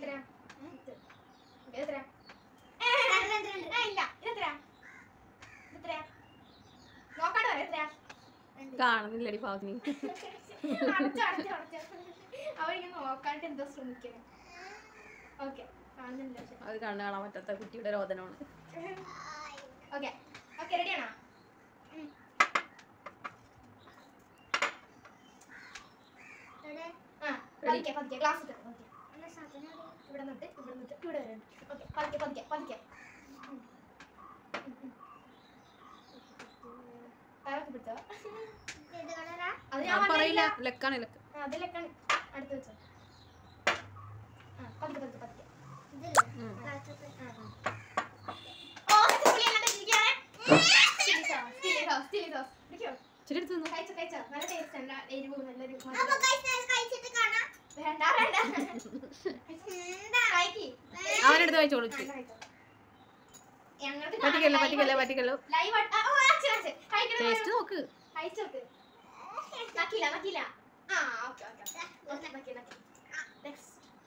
എത്രയാ ഇത്. ഇത് എത്രയാ ഏ, ഏ, ഇല്ല ഇതെത്രയാ ഇതെത്രയാ നോക്കാണ്ട് പറയാം എത്രയാ കാണുന്നില്ലടി പാവത്തിന് അടച്ചു അടച്ചു അടച്ചു അവരിങ്ങനെ നോക്കാണ്ട് എന്തോ ശ്രമിക്കണം ഓക്കെ കാണുന്നില്ല പക്ഷെ അത് കണ്ണ് കാണാൻ പറ്റാത്ത കുട്ടിയുടെ രോദനമാണ് ഓക്കെ ഓക്കെ റെഡിയാണോ ആ പതുക്കെ പതുക്കെ ഗ്ലാസ് ഇട്ട് ഓക്കെ ഇവിടെ നിന്നിട്ട് ഇവിടെ നിന്നിട്ട് ഇവിടെ വരെ ഓക്കെ പതുക്കെ പതുക്കെ പതുക്കെ ഉം. ഉം, ഉം. അതൊക്കെ പിടിച്ചോ അത് ഞാൻ ഞാൻ പറയില്ല പറഞ്ഞില്ല. ലെക്കാണ് ലെക്ക് ആ, അതിലൊക്കെ അടുത്ത് വെച്ചോ ആ പതുക്കെ പതുക്കെ പതുക്കെ ഉം. ഓ പുളി അങ്ങോട്ട് ഇരിക്കുകയാണെ. Chilli sauce chilli sauce chilli sauce ഇരിക്കോ ഇച്ചിരി എടുത്ത് തിന്നോ. കഴിച്ചോ കഴിച്ചോ നല്ല ടേസ്റ്റ് ഉണ്ട് എരിവ് നല്ലൊരു മധുരം. വേണ്ട വേണ്ട കഴിക്ക്. അവനെടുത്ത് കഴിച്ചോളൂ വേണ്ട, കഴിച്ചോ. ഞങ്ങൾക്ക് പറ്റിക്കല്ലോ live പറ്റിക്കല്ലോ ആയിട്ട് പറ്റിക്കല്ലോ live ആയിട്ട്- ആ, ഓ, അച്ഛൻ, അച്ഛൻ. കഴിക്കണം, ടേസ്റ്റ് നോക്ക് കഴിച്ചോക്ക്. നക്കില്ല നക്കില്ല ആ ഓക്കെ ഓക്കെ ഓക്കെ നക്കി നക്കി നെക്സ്റ്റ്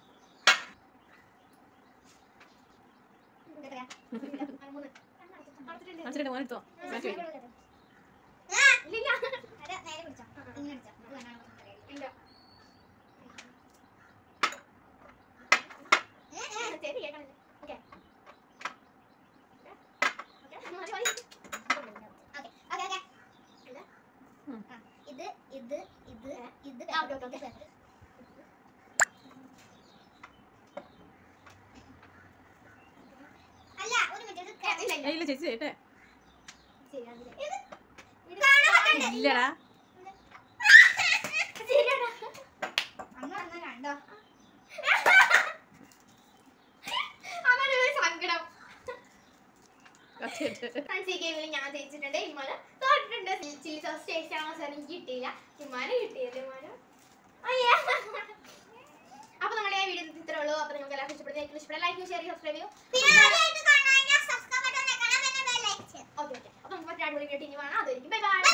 എത്രയാ മൂന്ന് അടുത്തിട്ടുണ്ട് മനസ്സിലായിട്ട് മോനെടുത്തോ മനസ്സിലായി ഇല്ലില്ല ഇല്ല ശരി കേൾക്കണില്ല ഓക്കെ മതി മതി ഉം. ഇത് ഇത് ഇത് ഇത് ആ, ഓക്കേ, ഓക്കേ, ഓക്കേ. അല്ല ഒരു മിനിറ്റ് ഇത് ഏ, ഇല്ല ഇല്ല ഏയ്, ഇല്ല ചേച്ചി ചെയ്യട്ടെ ശരി അതില് ഇത് കാണാൻ പറ്റണ്ടേ? ഇല്ലടാ ശരിയാടാ അമ്മ വന്നാ കണ്ടോ അതാണ് ഒരു സങ്കടം കത്തിയിട്ട് ഫ്രണ്ട്സ് ഈ ഗെയിമിൽ ഞാൻ ജയിച്ചിട്ടുണ്ട് ഇമ്മാന് തോറ്റിട്ടുണ്ട് ചില്ലി സോസ് ടേസ്റ്റ് ആണോ സാർ എനിക്ക് കിട്ടിയില്ല ഇമ്മാന് കിട്ടിയല്ലേ ഇമ്മാന് അയ്യാ അപ്പൊ നമ്മുടെ വീഡിയോ ഇത്രേ ഉള്ളൂ അപ്പൊ നിങ്ങൾക്ക് എല്ലാവർക്കും ഇഷ്ടപ്പെടുന്ന ഇഷ്ടപ്പെട്ട ലൈക്ക് ഷെയർ സബ്സ്ക്രൈബ് ചെയ്യൂ പിന്നെ ആദ്യമായിട്ട് കാണാൻ സബ്സ്ക്രൈബ് ബട്ടൺ ഞെക്കണം പിന്നെ ബെൽ ഐക്കൺ ഓക്കെ ഓക്കെ അപ്പൊ നമുക്ക് മറ്റേ അടിപൊളി വീഡിയോ ഇനി വേണം അതായിരിക്കും ബൈ ബൈ